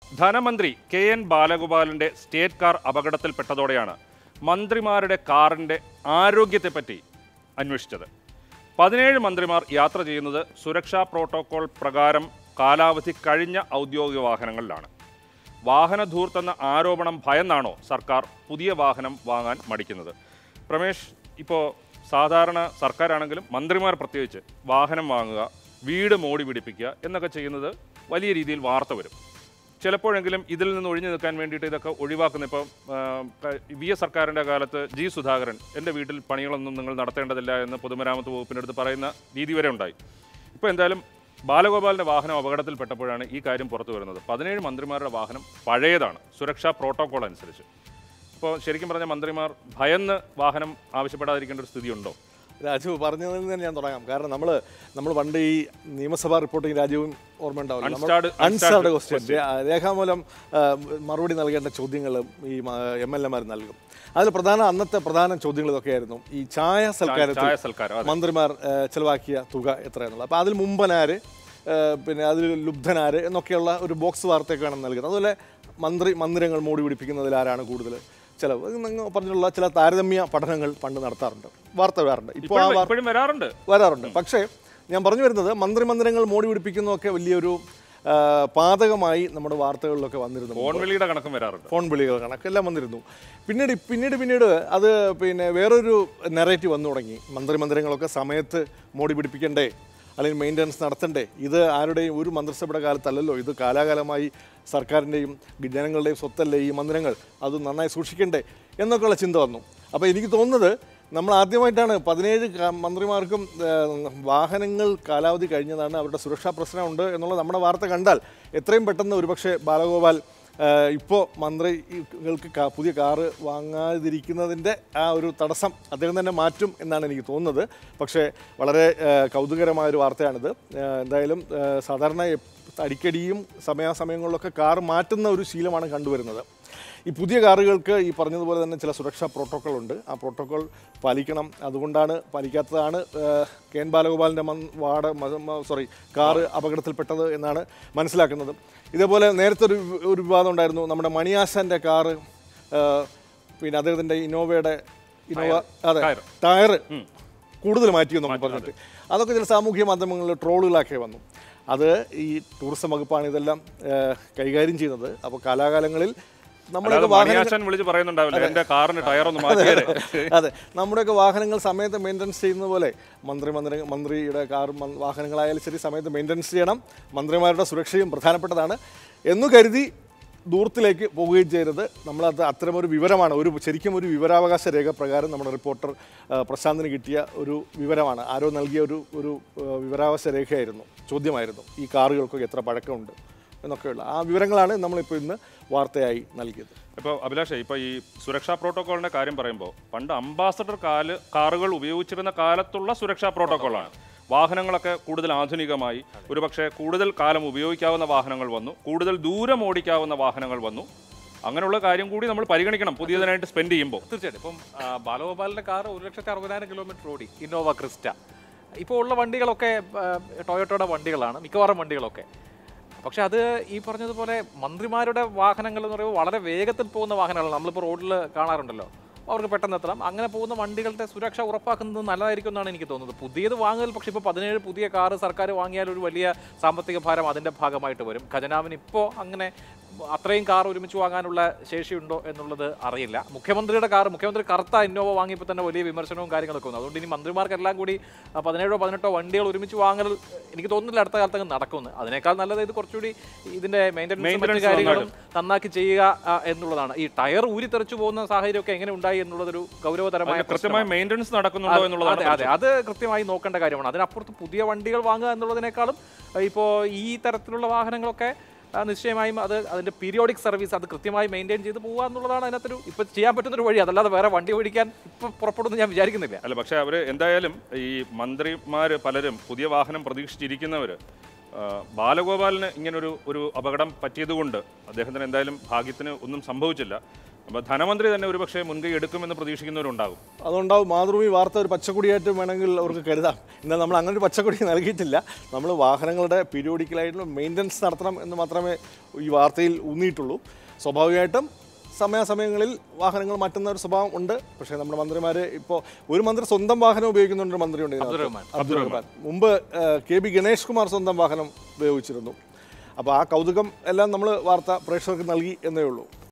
ധനമന്ത്രി K N ബാലഗോപാലിന്റെ state car അപകടത്തിൽപ്പെട്ടതോടെയാണ് മന്ത്രിമാരുടെ കാറിന്റെ ആരോഗ്യത്തെപ്പറ്റി അന്വേഷിച്ചത് പതിനേഴ് മന്ത്രിമാർ യാത്ര ചെയ്യുന്നത് സുരക്ഷാ പ്രോട്ടോകോൾ പ്രകാരം കാലാവധി കഴിഞ്ഞ ഔദ്യോഗിക വാഹനങ്ങളിലാണ് വാഹന ധൂർത്തെന്ന ആരോപണം ഭയന്നാണോ സർക്കാർ പുതിയ വാഹനം വാങ്ങാൻ മടിക്കുന്നത് പ്രമേഷ് ഇപ്പോൾ സാധാരണ സർക്കാരാണെങ്കിലും മന്ത്രിമാർ പ്രത്യേകിച്ച് വാഹനം വാങ്ങുക വീട് മോടി പിടിപ്പിക്കുക എന്നൊക്കെ ചെയ്യുന്നത് വലിയ രീതിയിൽ വാർത്ത വരും ചിലപ്പോഴെങ്കിലും ഇതിൽ നിന്ന് ഒഴിഞ്ഞു നിൽക്കാൻ വേണ്ടിയിട്ട് ഇതൊക്കെ ഒഴിവാക്കുന്ന ഇപ്പോൾ വി എസ് സർക്കാരിൻ്റെ കാലത്ത് ജി സുധാകരൻ എൻ്റെ വീട്ടിൽ പണികളൊന്നും നിങ്ങൾ നടത്തേണ്ടതില്ല എന്ന് പൊതുമരാമത്ത് വകുപ്പിൻ്റെ അടുത്ത് പറയുന്ന രീതി വരെ ഉണ്ടായി ഇപ്പോൾ എന്തായാലും ബാലഗോപാലിൻ്റെ വാഹനം അപകടത്തിൽപ്പെട്ടപ്പോഴാണ് ഈ കാര്യം പുറത്തു വരുന്നത് പതിനേഴ് മന്ത്രിമാരുടെ വാഹനം പഴയതാണ് സുരക്ഷാ പ്രോട്ടോകോൾ അനുസരിച്ച് ഇപ്പോൾ ശരിക്കും പറഞ്ഞ മന്ത്രിമാർ ഭയന്ന് വാഹനം ആവശ്യപ്പെടാതിരിക്കേണ്ട ഒരു സ്ഥിതിയുണ്ടോ രാജു പറഞ്ഞതിൽ നിന്ന് തന്നെ ഞാൻ തുടങ്ങാം കാരണം നമ്മൾ നമ്മൾ പണ്ട് ഈ നിയമസഭാ റിപ്പോർട്ടിംഗ് രാജുവും ഓർമ്മ Unstart- അൺസ്റ്റാർഡ് ക്വസ്റ്റ്യൻ രേഖാമൂലം ആ, മറുപടി നൽകേണ്ട ചോദ്യങ്ങളും ഈ എം എൽ എമാർ നൽകും അതിൽ പ്രധാന അന്നത്തെ പ്രധാന ചോദ്യങ്ങൾ ഇതൊക്കെയായിരുന്നു ഈ ചായ സൽക്കാരത്തിൽ ചായ സൽക്കാരം അതെ. മന്ത്രിമാർ ആ, ചെലവാക്കിയ തുക എത്രയെന്നുള്ളത് അപ്പോൾ അതിൽ മുമ്പനാര് ആ, പിന്നെ അതിൽ ലുബ്ധനാര് എന്നൊക്കെയുള്ള ഒരു ബോക്സ് വാർത്തയൊക്കെയാണ് നൽകുന്നത് അതുപോലെ മന്ത്രി മന്ദിരങ്ങൾ മൂടി പിടിപ്പിക്കുന്നതിൽ ആരാണ് കൂടുതൽ ചിലവ് ഇത് നിങ്ങൾ പറഞ്ഞുള്ള ചില താരതമ്യ പഠനങ്ങൾ പണ്ട് നടത്താറുണ്ട് വാർത്ത വരാറുണ്ട് ഇപ്പോൾ ആ ഇപ്പോഴും വാർത്ത ഇപ്പോഴും വരാറുണ്ട് വരാറുണ്ട് പക്ഷേ ഞാൻ പറഞ്ഞു വരുന്നത് മന്ത്രിമന്ദിരങ്ങൾ മോടി പിടിപ്പിക്കുന്നതൊക്കെ വലിയൊരു ആ, പാതകമായി നമ്മുടെ വാർത്തകളിലൊക്കെ വന്നിരുന്നു ഫോൺ വിളിയുടെ കണക്കും വരാറുണ്ട് ഫോൺ വിളികൾ കണക്കെല്ലാം വന്നിരുന്നു പിന്നീട് പിന്നീട് പിന്നീട് അത് പിന്നെ വേറൊരു നെറേറ്റീവ് വന്നു തുടങ്ങി മന്ത്രിമന്ദിരങ്ങളൊക്കെ സമയത്ത് മോടി പിടിപ്പിക്കണ്ടേ അല്ലെങ്കിൽ മെയിൻ്റനൻസ് നടത്തണ്ടേ ഇത് ആരുടെയും ഒരു മന്ത്രിസഭയുടെ കാലത്തല്ലല്ലോ ഇത് കാലാകാലമായി സർക്കാരിൻ്റെയും ജനങ്ങളുടെയും സ്വത്തല്ലേ ഈ മന്ദിരങ്ങൾ അത് നന്നായി സൂക്ഷിക്കണ്ടേ എന്നൊക്കെയുള്ള ചിന്ത വന്നു അപ്പോൾ എനിക്ക് തോന്നുന്നത് നമ്മൾ ആദ്യമായിട്ടാണ് പതിനേഴ് ക- മന്ത്രിമാർക്കും ആ, വാഹനങ്ങൾ കാലാവധി കഴിഞ്ഞതാണ് അവരുടെ സുരക്ഷാ പ്രശ്നമുണ്ട് എന്നുള്ള നമ്മുടെ വാർത്ത കണ്ടാൽ എത്രയും പെട്ടെന്ന് ഒരുപക്ഷെ ബാലഗോപാൽ ഇപ്പോൾ മന്ത്രികൾക്ക് കാ- പുതിയ കാറ് വാങ്ങാതിരിക്കുന്നതിൻ്റെ ആ ഒരു തടസ്സം അദ്ദേഹം തന്നെ മാറ്റും എന്നാണ് എനിക്ക് തോന്നുന്നത് പക്ഷേ വളരെ ആ, കൗതുകരമായ ഒരു വാർത്തയാണിത് ആ, എന്തായാലും ആ, സാധാരണ എപ്- അടിക്കടിയും സമയാസമയങ്ങളിലൊക്കെ കാർ മാറ്റുന്ന ഒരു ശീലമാണ് കണ്ടുവരുന്നത് ഈ പുതിയ കാറുകൾക്ക് ഈ പറഞ്ഞതുപോലെ തന്നെ ചില സുരക്ഷാ പ്രോട്ടോക്കോൾ ഉണ്ട് ആ പ്രോട്ടോക്കോൾ പാലിക്കണം അതുകൊണ്ടാണ് പാലിക്കാത്തതാണ് ആ, കെ എൻ ബാലഗോപാലിൻ്റെ മൻ വാട സോറി കാറ് അപകടത്തിൽപ്പെട്ടത് എന്നാണ് മനസ്സിലാക്കുന്നത് ഇതേപോലെ നേരത്തെ ഒരു വി- ഒരു വിവാദം ഉണ്ടായിരുന്നു നമ്മുടെ മണിയാശൻ്റെ കാറ് ആ, പിന്നെ അദ്ദേഹത്തിൻ്റെ ഇന്നോവയുടെ ഇന്നോവ അതെ ടയർ. ടയർ കൂടുതൽ മാറ്റിയെന്നൊക്കെ പറഞ്ഞിട്ട് അതൊക്കെ ചില സാമൂഹ്യ മാധ്യമങ്ങളിൽ ട്രോളുകളാക്കി വന്നു അത് ഈ ടൂറിസം വകുപ്പാണ് ഇതെല്ലാം ആ, കൈകാര്യം ചെയ്യുന്നത് അപ്പോൾ കാലാകാലങ്ങളിൽ നമ്മുടെ അല്ലാതെ വാഹനങ്ങൾ മണിയാശൻ വിളിച്ച് പറയുന്നുണ്ടാവില്ല എന്റെ കാറിന് ടയർ ഒന്ന് മാറ്റിയത് അതെ നമ്മുടെയൊക്കെ വാഹനങ്ങൾ സമയത്ത് മെയിൻ്റനൻസ് ചെയ്യുന്ന പോലെ മന്ത്രി മന്ത്രി മന്ത്രിയുടെ കാർ മ- വാഹനങ്ങളായാലും ശരി സമയത്ത് മെയിൻ്റനൻസ് ചെയ്യണം മന്ത്രിമാരുടെ സുരക്ഷയും പ്രധാനപ്പെട്ടതാണ് എന്നു കരുതി ദൂരത്തിലേക്ക് പോവുകയും ചെയ്യരുത് നമ്മളത് അത്തരമൊരു വിവരമാണ് ഒരു ശരിക്കും ഒരു വിവരാവകാശ രേഖ പ്രകാരം നമ്മുടെ റിപ്പോർട്ടർ ആ, പ്രശാന്തിന് കിട്ടിയ ഒരു വിവരമാണ് ആരോ നൽകിയ ഒരു ഒരു ആ, വിവരാവകാശ രേഖയായിരുന്നു ചോദ്യമായിരുന്നു ഈ കാറുകൾക്കൊക്കെ എത്ര പഴക്കമുണ്ട് എന്നൊക്കെയുള്ള ആ വിവരങ്ങളാണ് നമ്മളിപ്പോൾ ഇന്ന് വാർത്തയായി നൽകിയത് ഇപ്പോൾ അഭിലാഷ് ഇപ്പോൾ ഈ സുരക്ഷാ പ്രോട്ടോക്കോളിന്റെ കാര്യം പറയുമ്പോൾ പണ്ട് അംബാസഡർ കാല് കാറുകൾ ഉപയോഗിച്ചിരുന്ന കാലത്തുള്ള സുരക്ഷാ പ്രോട്ടോക്കോളാണ് വാഹനങ്ങളൊക്കെ കൂടുതൽ ആധുനികമായി ഒരുപക്ഷെ കൂടുതൽ കാലം ഉപയോഗിക്കാവുന്ന വാഹനങ്ങൾ വന്നു കൂടുതൽ ദൂരം ഓടിക്കാവുന്ന വാഹനങ്ങൾ വന്നു അങ്ങനെയുള്ള കാര്യം കൂടി നമ്മൾ പരിഗണിക്കണം പുതിയതിനായിട്ട് സ്പെൻഡ് ചെയ്യുമ്പോൾ തീർച്ചയായിട്ടും ഇപ്പം ആ, ബാലഗോപാലിന്റെ കാർ ഒരു ലക്ഷത്തി അറുപതിനായിരം കിലോമീറ്റർ ഓടി ഇന്നോവ ക്രിസ്റ്റ ഇപ്പോൾ ഉള്ള വണ്ടികളൊക്കെ ആ, ടൊയോട്ടയുടെ വണ്ടികളാണ് മിക്കവാറും വണ്ടികളൊക്കെ പക്ഷെ അത് ഈ പറഞ്ഞതുപോലെ മന്ത്രിമാരുടെ വാഹനങ്ങൾ എന്ന് പറയുമ്പോൾ വളരെ വേഗത്തിൽ പോകുന്ന വാഹനങ്ങളാണ് നമ്മളിപ്പോൾ റോഡിൽ കാണാറുണ്ടല്ലോ അവർക്ക് പെട്ടെന്ന് എത്തണം അങ്ങനെ പോകുന്ന വണ്ടികളുടെ സുരക്ഷ ഉറപ്പാക്കുന്നത് നല്ലതായിരിക്കും എന്നാണ് എനിക്ക് തോന്നുന്നത് പുതിയത് വാങ്ങൽ പക്ഷേ ഇപ്പോൾ പതിനേഴ് പുതിയ കാറ് സർക്കാർ വാങ്ങിയാൽ ഒരു വലിയ സാമ്പത്തിക ഭാരം അതിൻ്റെ ഭാഗമായിട്ട് വരും ഖജനാവിന് ഇപ്പോൾ അങ്ങനെ അത്രയും കാർ ഒരുമിച്ച് വാങ്ങാനുള്ള ശേഷിയുണ്ടോ എന്നുള്ളത് അറിയില്ല മുഖ്യമന്ത്രിയുടെ കാർ മുഖ്യമന്ത്രി കറുത്ത ഇന്നോവ വാങ്ങിയപ്പോൾ തന്നെ വലിയ വിമർശനവും കാര്യങ്ങളൊക്കെ വന്നു അതുകൊണ്ട് ഇനി മന്ത്രിമാർക്കെല്ലാം കൂടി ആ, പതിനേഴോ പതിനെട്ടോ വണ്ടികൾ ഒരുമിച്ച് വാങ്ങൽ എനിക്ക് തോന്നുന്നില്ല അടുത്ത കാലത്ത് അങ്ങ് നടക്കുമെന്ന് അതിനേക്കാൾ നല്ലത് ഇത് കുറച്ചുകൂടി ഇതിന്റെ മെയിൻ്റനൻസ് മറ്റു Maintenance കാര്യങ്ങളും നന്നാക്കി ചെയ്യുക ആ, എന്നുള്ളതാണ് ഈ ടയർ ഊരിത്തെറിച്ചു പോകുന്ന സാഹചര്യമൊക്കെ എങ്ങനെ ഉണ്ടായി എന്നുള്ളതൊരു ഗൗരവതരമായ അതിന് കൃത്യമായ പ്രശ്നമാണ്. മെയിൻ്റനൻസ് നടക്കുന്നുണ്ടോ അതെ, എന്നുള്ളതാണ് അതെ അതെ അത് കൃത്യമായി നോക്കേണ്ട കാര്യമാണ് അതിനപ്പുറത്ത് പുതിയ വണ്ടികൾ വാങ്ങുക എന്നുള്ളതിനേക്കാളും ഇപ്പോൾ ഈ തരത്തിലുള്ള വാഹനങ്ങളൊക്കെ ആ, നിശ്ചയമായും അത് അതിന്റെ പീരിയോഡിക് സർവീസ് അത് കൃത്യമായി മെയിൻറ്റെയിൻ ചെയ്ത് പോകുക എന്നുള്ളതാണ് അതിനകത്തൊരു ഇപ്പൊ ചെയ്യാൻ പറ്റുന്ന ഒരു വഴി അതല്ലാതെ വേറെ വണ്ടി ഓടിക്കാൻ ഇപ്പൊ പുറപ്പെടുന്നു ഞാൻ വിചാരിക്കുന്നില്ല അല്ല പക്ഷേ അവർ എന്തായാലും ഈ മന്ത്രിമാർ പലരും പുതിയ വാഹനം പ്രതീക്ഷിച്ചിരിക്കുന്നവർ ബാലഗോപാലിന് ഇങ്ങനൊരു ഒരു അപകടം പറ്റിയതുകൊണ്ട് അദ്ദേഹത്തിന് എന്തായാലും ഭാഗ്യത്തിന് ഒന്നും സംഭവിച്ചില്ല അപ്പോൾ ധനമന്ത്രി തന്നെ ഒരുപക്ഷെ മുൻകൈ എടുക്കുമെന്ന് പ്രതീക്ഷിക്കുന്നവരുണ്ടാകും അതുകൊണ്ടാവും മാതൃഭൂമി വാർത്ത ഒരു പച്ചക്കൊടിയായിട്ട് വേണമെങ്കിൽ അവർക്ക് കരുതാം എന്നാൽ നമ്മൾ അങ്ങനെ ഒരു പച്ചക്കൊടി നൽകിയിട്ടില്ല നമ്മൾ വാഹനങ്ങളുടെ പീരിയോഡിക്കലായിട്ടുള്ള മെയിൻ്റനൻസ് നടത്തണം എന്ന് മാത്രമേ ഈ വാർത്തയിൽ ഊന്നിയിട്ടുള്ളൂ സ്വാഭാവികമായിട്ടും സമയാസമയങ്ങളിൽ വാഹനങ്ങൾ മാറ്റുന്ന ഒരു സ്വഭാവം ഉണ്ട് പക്ഷേ നമ്മുടെ മന്ത്രിമാർ ഇപ്പോൾ ഒരു മന്ത്രി സ്വന്തം വാഹനം ഉപയോഗിക്കുന്നുണ്ട് ഒരു മന്ത്രിയുണ്ട് ഇതിനകത്ത്. അബ്ദുറഹ്മാൻ. അബ്ദുൾ റഹ്മാൻ മുമ്പ് ഏഹ്, കെ ബി ഗണേഷ് കുമാർ സ്വന്തം വാഹനം ഉപയോഗിച്ചിരുന്നു അപ്പോൾ ആ കൗതുകം എല്ലാം നമ്മൾ വാർത്ത പ്രേക്ഷകർക്ക് നൽകി എന്നേ ഉള്ളൂ